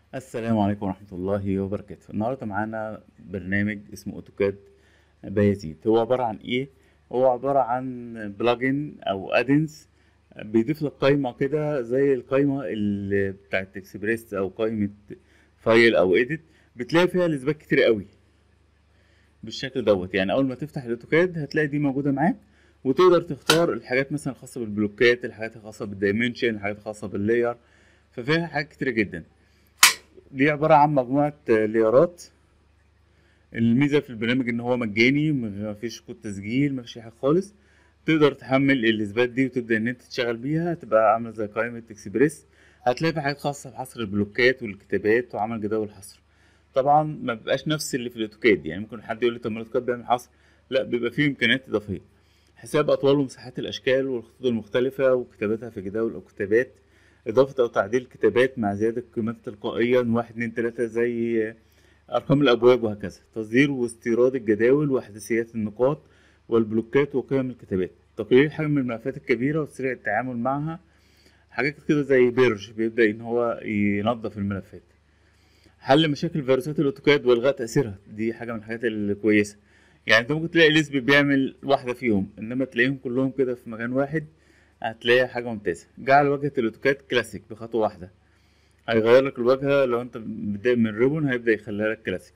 السلام عليكم ورحمة الله وبركاته النهاردة معانا برنامج اسمه اوتوكاد بايزيد هو عبارة عن ايه هو عبارة عن بلجن او ادنس بيضيف لك قائمة كده زي القائمة اللي بتاعت اكسبريس او قائمة فايل او اديت بتلاقي فيها الاثبات كتير قوي بالشكل دوت يعني اول ما تفتح الاوتوكاد هتلاقي دي موجودة معاك وتقدر تختار الحاجات مثلا الخاصة بالبلوكات الحاجات الخاصة بالدايمنشن الحاجات الخاصة باللاير ففيها حاجات كتير جدا دي عبارة عن مجموعة ليارات الميزة في البرنامج إن هو مجاني مفيش كود تسجيل مفيش أي حاجة خالص تقدر تحمل الإثبات دي وتبدأ إن أنت تشتغل بيها تبقى عاملة زي قائمة إكسبريس هتلاقي في حاجات خاصة بحصر البلوكات والكتابات وعمل جداول حصر طبعا ما بيبقاش نفس اللي في الأوتوكاد يعني ممكن حد يقول لي طب ما الأوتوكاد بيعمل حصر لا بيبقى فيه إمكانيات إضافية حساب أطوال ومساحات الأشكال والخطوط المختلفة وكتاباتها في جداول أو كتابات إضافة أو تعديل كتابات مع زيادة قيمات تلقائيا واحد اتنين تلاتة زي أرقام الأبواب وهكذا تصدير واستيراد الجداول وحداثيات النقاط والبلوكات وقيم الكتابات تقليل حجم الملفات الكبيرة وتسريع التعامل معها حاجات كده زي بيرج بيبدأ إن هو ينظف الملفات حل مشاكل فيروسات الأوتوكاد وإلغاء تأثيرها دي حاجة من الحاجات الكويسة يعني أنت ممكن تلاقي ليسبي بيعمل واحدة فيهم إنما تلاقيهم كلهم كده في مكان واحد هتلاقيها حاجة ممتازة جعل واجهة الأوتوكاد كلاسيك بخطوة واحدة هيغير لك الواجهة لو انت بادئ من ريبون هيبدأ يخليها لك كلاسيك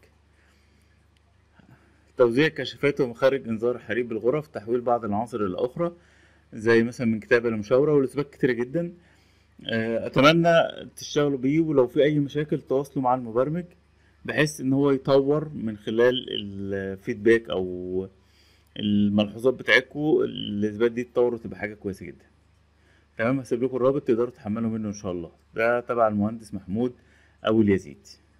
توزيع كشافات ومخارج انذار حريق الغرف تحويل بعض العناصر الى اخرى زي مثلا من كتابة لمشاورة والاثبات كتيرة جدا اتمنى تشتغلوا بيه ولو في اي مشاكل تواصلوا مع المبرمج بحيث ان هو يطور من خلال الفيدباك او الملحوظات بتاعتكم الاثبات دي تطور وتبقى حاجة كويسة جدا تمام هسيب لكم الرابط تقدروا تحملوا منه ان شاء الله ده تبع المهندس محمود ابو اليزيد